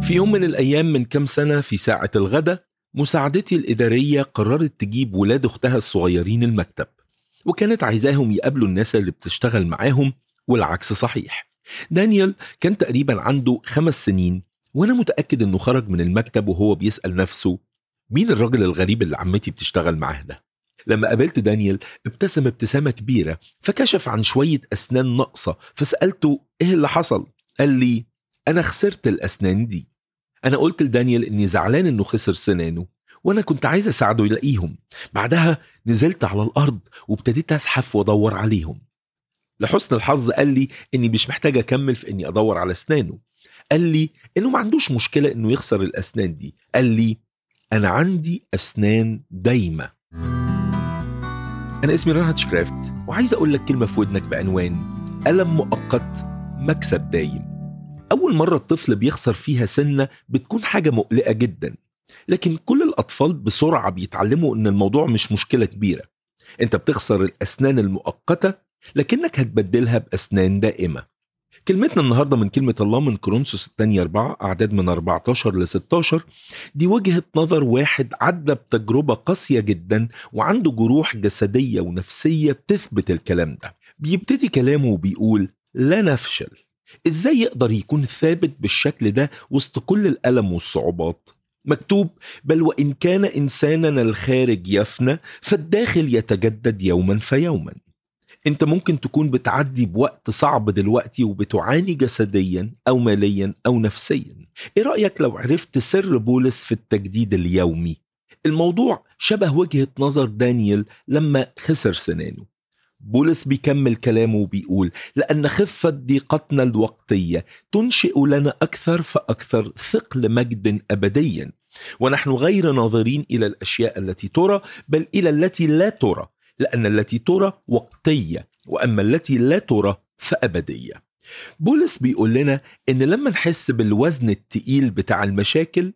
في يوم من الأيام من كام سنة في ساعة الغداء مساعدتي الإدارية قررت تجيب ولاد أختها الصغيرين المكتب وكانت عايزاهم يقابلوا الناس اللي بتشتغل معاهم والعكس صحيح دانيال كان تقريبا عنده خمس سنين وأنا متأكد إنه خرج من المكتب وهو بيسأل نفسه مين الراجل الغريب اللي عمتي بتشتغل معاه ده لما قابلت دانيال ابتسم ابتسامة كبيرة فكشف عن شوية أسنان ناقصة فسألته إيه اللي حصل؟ قال لي أنا خسرت الأسنان دي أنا قلت لدانيال إني زعلان إنه خسر سنانه وأنا كنت عايز أساعده يلاقيهم بعدها نزلت على الأرض وابتديت أزحف وأدور عليهم لحسن الحظ قال لي إني مش محتاج أكمل في إني أدور على أسنانه قال لي إنه ما عندوش مشكلة إنه يخسر الأسنان دي قال لي أنا عندي أسنان دايمة أنا اسمي رانهارد شكرافت وعايز أقول لك كلمة في ودنك بعنوان ألم مؤقت مكسب دايم أول مرة الطفل بيخسر فيها سنة بتكون حاجة مقلقة جدا لكن كل الأطفال بسرعة بيتعلموا إن الموضوع مش مشكلة كبيرة أنت بتخسر الأسنان المؤقتة لكنك هتبدلها بأسنان دائمة كلمتنا النهاردة من كلمة الله من كورنثوس الثانية أربعة أعداد من 14 ل 16 دي وجهة نظر واحد عدى بتجربة قاسية جدا وعنده جروح جسدية ونفسية تثبت الكلام ده بيبتدي كلامه وبيقول لا نفشل ازاي يقدر يكون ثابت بالشكل ده وسط كل الألم والصعوبات مكتوب بل وإن كان إنساننا الخارج يفنى فالداخل يتجدد يوما فيوما انت ممكن تكون بتعدي بوقت صعب دلوقتي وبتعاني جسديا او ماليا او نفسيا ايه رايك لو عرفت سر بولس في التجديد اليومي الموضوع شبه وجهه نظر دانيال لما خسر سنانه بولس بيكمل كلامه وبيقول لأن خفة ضيقتنا الوقتية تنشئ لنا أكثر فأكثر ثقل مجد أبديا ونحن غير ناظرين إلى الأشياء التي ترى بل إلى التي لا ترى لأن التي ترى وقتية وأما التي لا ترى فأبدية بولس بيقول لنا إن لما نحس بالوزن التقيل بتاع المشاكل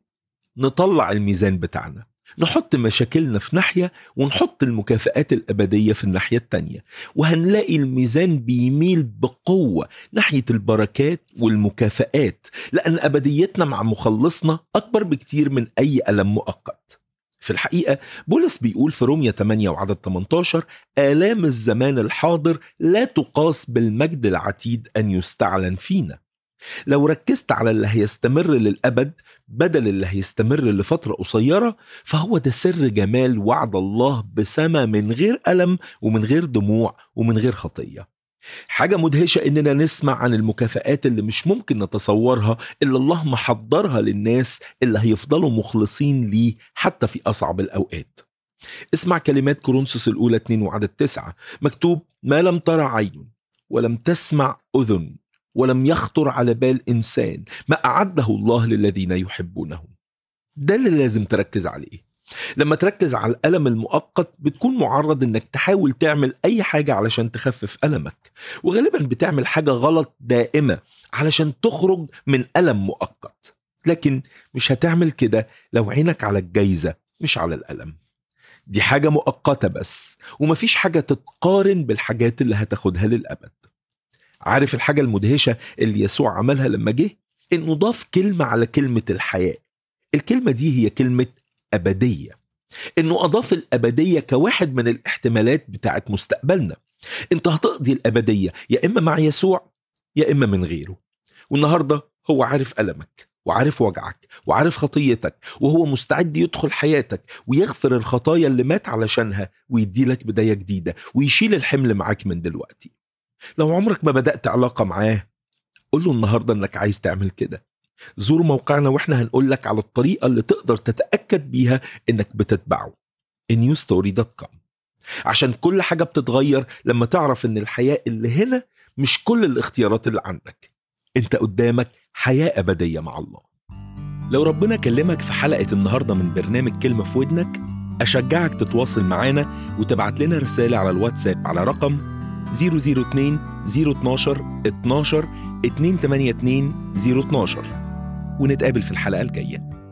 نطلع الميزان بتاعنا نحط مشاكلنا في ناحية ونحط المكافآت الأبدية في الناحية التانية وهنلاقي الميزان بيميل بقوة ناحية البركات والمكافآت لأن أبديتنا مع مخلصنا أكبر بكتير من أي ألم مؤقت في الحقيقة بولس بيقول في رومية 8 وعدد 18 آلام الزمان الحاضر لا تقاس بالمجد العتيد أن يستعلن فينا لو ركزت على اللي هيستمر للأبد بدل اللي هيستمر لفترة قصيرة فهو ده سر جمال وعد الله بسما من غير ألم ومن غير دموع ومن غير خطية حاجة مدهشة إننا نسمع عن المكافآت اللي مش ممكن نتصورها إلا الله محضرها للناس اللي هيفضلوا مخلصين ليه حتى في أصعب الأوقات اسمع كلمات كورنثوس الأولى 2 وعدد 9 مكتوب ما لم ترى عين ولم تسمع أذن ولم يخطر على بال إنسان ما أعده الله للذين يحبونه ده اللي لازم تركز عليه لما تركز على الألم المؤقت بتكون معرض إنك تحاول تعمل أي حاجة علشان تخفف ألمك وغالبا بتعمل حاجة غلط دائمة علشان تخرج من ألم مؤقت لكن مش هتعمل كده لو عينك على الجايزة مش على الألم دي حاجة مؤقتة بس ومفيش حاجة تتقارن بالحاجات اللي هتاخدها للأبد عارف الحاجة المدهشة اللي يسوع عملها لما جه؟ إنه ضاف كلمة على كلمة الحياة الكلمة دي هي كلمة أبدية إنه أضاف الأبدية كواحد من الاحتمالات بتاعت مستقبلنا أنت هتقضي الأبدية يا إما مع يسوع يا إما من غيره والنهاردة هو عارف ألمك وعارف وجعك وعارف خطيتك وهو مستعد يدخل حياتك ويغفر الخطايا اللي مات علشانها ويدي لك بداية جديدة ويشيل الحمل معاك من دلوقتي لو عمرك ما بدأت علاقة معاه قول له النهاردة انك عايز تعمل كده زور موقعنا واحنا هنقول لك على الطريقة اللي تقدر تتأكد بيها انك بتتبعه newstory.com عشان كل حاجة بتتغير لما تعرف ان الحياة اللي هنا مش كل الاختيارات اللي عندك انت قدامك حياة أبدية مع الله لو ربنا كلمك في حلقة النهاردة من برنامج كلمة في ودنك أشجعك تتواصل معانا وتبعت لنا رسالة على الواتساب على رقم 002 012 12 282 012 ونتقابل في الحلقة الجاية